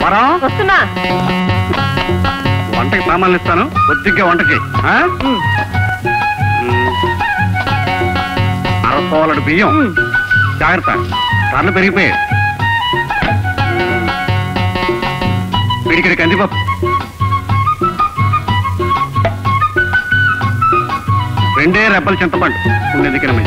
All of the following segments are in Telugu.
వరం వస్తున్నా వంటకి సామాన్లు ఇస్తాను కొద్దిగా వంటకి ఆ? ఉమ్, మ్మ్. అరసోలడు బియ్యం ఉమ్. జాగ్రత్త ధరలు పెరిగిపోయాయి పిడికిడి కందిపప్పు రెండే రెబ్బల చింతపండు ఉండేది కిరమే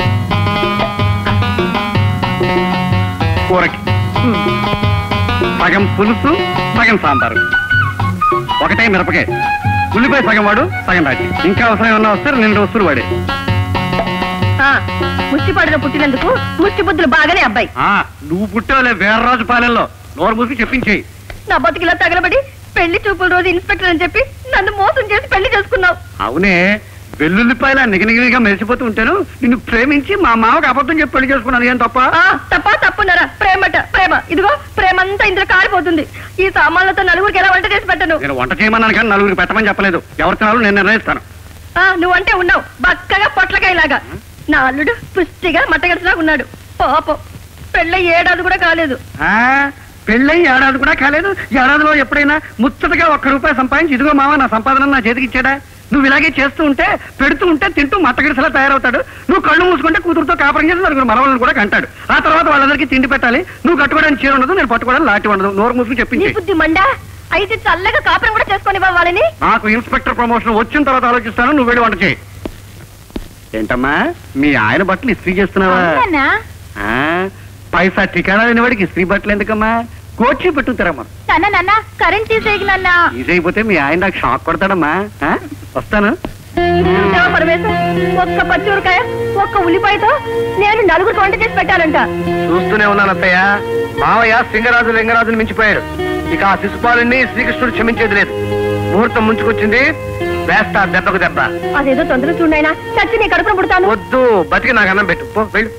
కూరకి ఉమ్. సగం పులుసు సగం సాంబారు ఒకటే మిరపకాయ ఉల్లిపాయ సగం వాడు సగం రాజు ఇంకా అవసరం ఏమన్నా వస్తే రెండు వస్తువులు వాడే ఆ, ముష్టి పడిన పుట్టినందుకు ముష్టి బుద్ధులు బాగానే అబ్బాయి ఆ, నువ్వు పుట్టావులే వీర్రాజు పాలెంలో నోరు మూసి చెప్పించేయి నా బతికిలా తగలబడి పెళ్లి చూపుల రోజు ఇన్స్పెక్టర్ అని చెప్పి నన్ను మోసం చేసి పెళ్లి చేసుకున్నావు అవునే వెల్లుల్లిపాయల నిగనిగిరిగా మెరిసిపోతూ ఉంటాను నిన్ను ప్రేమించి మా మామకు అబద్ధం చెప్పి పెళ్లి చేసుకున్నాను ఏం తప్ప ఆ, తప్ప తప్పున్నారా ప్రేమట ప్రేమ ఇదిగో ప్రేమంతా ఇందులో కారిపోతుంది ఈ సామాన్లతో నలుగురికి ఎలా వంట చేసి పెట్టను నేను వంట చేయమన్నాను కానీ నలుగురికి పెట్టమని చెప్పలేదు ఎవరు తినాలో నేను నిర్ణయిస్తాను ఆ, నువ్వంటే ఉన్నావు బక్కగా పొట్లకాయలాగా నా అల్లుడు పుష్టిగా మట్టగడిచిలా ఉన్నాడు పాపం పెళ్ళ ఏడాది కూడా కాలేదు ఆ పెళ్ళై ఏడాది కూడా కాలేదు ఏడాదిలో ఎప్పుడైనా ముచ్చటగా ఒక్క రూపాయి సంపాదించి ఇదిగో మామ నా సంపాదన నా చేతికి ఇచ్చాడా నువ్వు ఇలాగే చేస్తూ ఉంటే పెడుతూ ఉంటే తింటూ మట్టగిడిసలా తయారవుతాడు నువ్వు కళ్ళు మూసుకుంటే కూతురుతో కాపురం చేసి నలుగురు మనవలను కూడా కంటాడు ఆ తర్వాత వాళ్ళందరికీ తిండి పెట్టాలి నువ్వు కట్టుకోవడానికి చీర ఉండదు నేను పట్టుకోవడానికి లాంటి ఉండదు నోరు మూసుకుని నీ చెప్పించి బుద్ధి మండా అయితే చల్లగా కాపురం కూడా చేసుకొని వాళ్ళని నాకు ఇన్స్పెక్టర్ ప్రమోషన్ వచ్చిన తర్వాత ఆలోచిస్తాను నువ్వు వెళ్ళి వంట చేయి ఏంటమ్మా మీ ఆయన బట్టలు ఇస్త్రీ చేస్తున్నావా ఆ, పైసా ఠికాణా లేని వాడికి ఇస్త్రీ బట్టలు ఎందుకమ్మా కోచి పెట్టుతారమ్మా నాన్న నాన్న కరెంట్ తీసేయకు నాన్న ఇది అయిపోతే మీ ఆయన నాకు షాక్ కొడతాడమ్మా ఆ? వస్తాను చూసావా పరమేశం ఒక్క పచ్చిమిరకాయ ఒక్క ఉల్లిపాయతో నేను నలుగురు వంట చేసి పెట్టాలంట చూస్తూనే ఉన్నాను అత్తయ్య మావయ్య సింగరాజు లింగరాజుని మించిపోయాడు ఇక ఆ శిశుపాలుని శ్రీకృష్ణుడు క్షమించేది లేదు ముహూర్తం ముంచుకొచ్చింది వేస్తా దెబ్బకు దెబ్బ అదేదో తొందరగా చూడైనా చచ్చి నీ కడుపున పుడతాను వద్దు బతికి నాకు అన్నం పెట్టు పో వెళ్ళు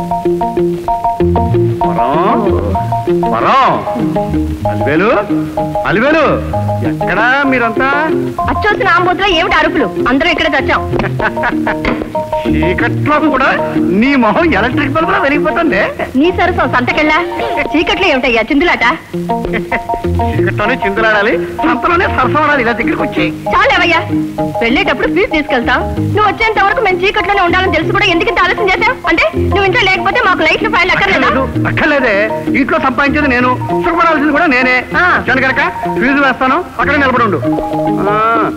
వరం వరం అలివేలు అలివేలు ఎక్కడా మీరంతా అచ్చొచ్చిన ఆంబోతులో ఏమిటి అరుపులు అందరూ ఇక్కడే చచ్చాం చీకట్లో కూడా నీ మొహం ఎలక్ట్రిక్ బల్బులా వెలిగిపోతుంది నీ సరసం సంతకెళ్ళా చీకట్లో ఏమిటయ్యా చిందులాట చీకట్లోనే చిందులాడాలి సంతలోనే సరసవడాలి ఇలా దగ్గరికి వచ్చి చాలేవయ్యా వెళ్ళేటప్పుడు ఫీజు తీసుకెళ్తాం నువ్వు వచ్చేంత వరకు మేము చీకట్లోనే ఉండాలని తెలిసి కూడా ఎందుకు ఇంత ఆలస్యం చేశావు అంటే నువ్వు ఇంట్లో లేకపోతే మాకు లైట్లు ఫైల్ అక్కర్లేదా అక్కర్లేదు అక్కర్లేదే ఇంట్లో సంపాదించేది నేను సుఖపడాల్సింది కూడా నేనే ఆ. వచ్చాను కనుక ఫీజు వేస్తాను అక్కడే నిలబడి ఉండు ఆ.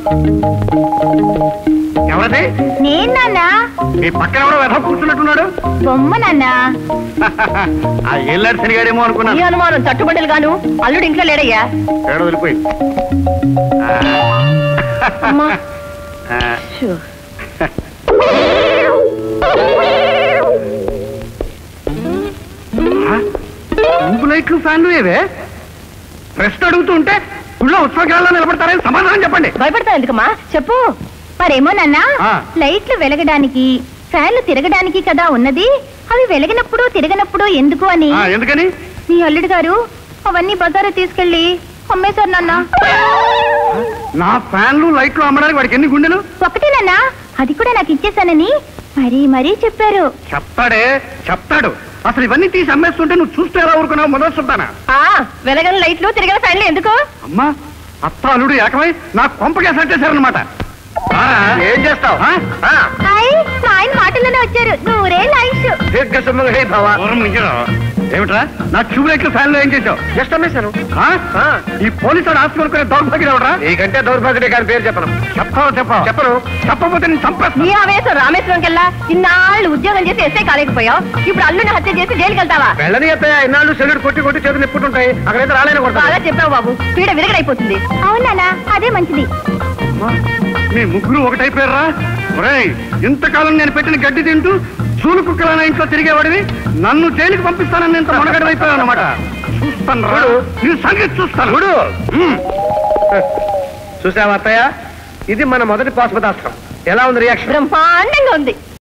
ఎవరది నేను నాన్న ఈ పక్కన ఎవరో వెధ కూర్చున్నట్టున్నాడు బొమ్మ నాన్న ఆ ఏళ్ళాడు సరిగాడేమో ఈ అనుకున్నాను అనుమానం తట్టుబడులు గాను అల్లుడు ఇంట్లో లేడయ్యా ఏడ వదిలిపోయి అమ్మా ఊపు లైట్లు ఫ్యాన్లు ఏవే ప్రశ్న అడుగుతూ ఉంటే గుళ్ళో ఉత్సవకాలలో నిలబడతారని సమాధానం చెప్పండి భయపడతావు ఎందుకమ్మా చెప్పు మరేమో నాన్న ఆ. లైట్లు వెలగడానికి ఫ్యాన్లు తిరగడానికి కదా ఉన్నది అవి వెలగనప్పుడు తిరగనప్పుడు ఎందుకు అని ఆ, ఎందుకని మీ అల్లుడు గారు అవన్నీ బజారు తీసుకెళ్ళి అమ్మేశారు నాన్న నా ఫ్యాన్లు లైట్లు అమ్మడానికి వాడికి ఎన్ని గుండెలు ఒకటే నాన్న అది కూడా నాకు ఇచ్చేసానని మరీ మరీ చెప్పారు చెప్తాడే చెప్తాడు అసలు ఇవన్నీ తీసి అమ్మేస్తుంటే నువ్వు చూస్తే ఎలా ఊరుకున్నావు మొదలు చూద్దానా ఆ వెలగని లైట్లు తిరగని ఫ్యాన్లు ఎందుకు అమ్మా అత్త అల్లుడు ఏకమై నా కొంపకేసి అంటేశారనమాట ఏం చేస్తావు హాయ్ మా ఆయన మాటల్లోనే వచ్చారు నూరే లైట్స్ దీర్ఘ సుమంగళి భవ ఏమిట్రా నా ట్యూబ్ లైట్లు ఫ్యాన్లు ఏం చేసావు జస్ట్ అమ్మేశాను ఆ? ఆ. ఈ పోలీసు వాడు ఆస్తి కొనుక్కునే దౌర్భాగ్యం ఎవడరా నీకంటే దౌర్భాగ్యుడే కానీ పేరు చెప్పను చెప్పావు చెప్పావు చెప్పను చెప్పకపోతే నేను చంపేస్తా నీ ఆవేశం రామేశ్వరం కెల్లా ఇన్నాళ్ళు ఉద్యోగం చేసి ఎస్ఐ కాలేకపోయావు ఇప్పుడు అల్లుని హత్య చేసి జైలుకి వెళ్తావా వెళ్ళని అత్తయ్య ఇన్నాళ్ళు సెల్లుడు కొట్టి కొట్టి చేతులు నిప్పుతుంటాయి అక్కడైతే రాలేని బాగా కొడతాను చెప్పావు బాబు పీడ విరగడైపోతుంది అవునా అదే మంచిది అమ్మా, మీ ముగ్గురు ఒకటైపోయారా ఒరేయ్ ఇంతకాలం నేను పెట్టిన గడ్డి తింటూ చూలు కుక్కలైన ఇంట్లో తిరిగేవాడివి నన్ను జైలుకి పంపిస్తానని ఇంత మునగడైపోయావు అనమాట చూస్తాను రా. నీ సంగతి చూస్తాను చూడు. ఉమ్. చూసావా అత్తయ్య ఇది మన మొదటి పాశుపతాస్త్రం ఎలా ఉంది రియాక్షన్ బ్రహ్మాండంగా ఉంది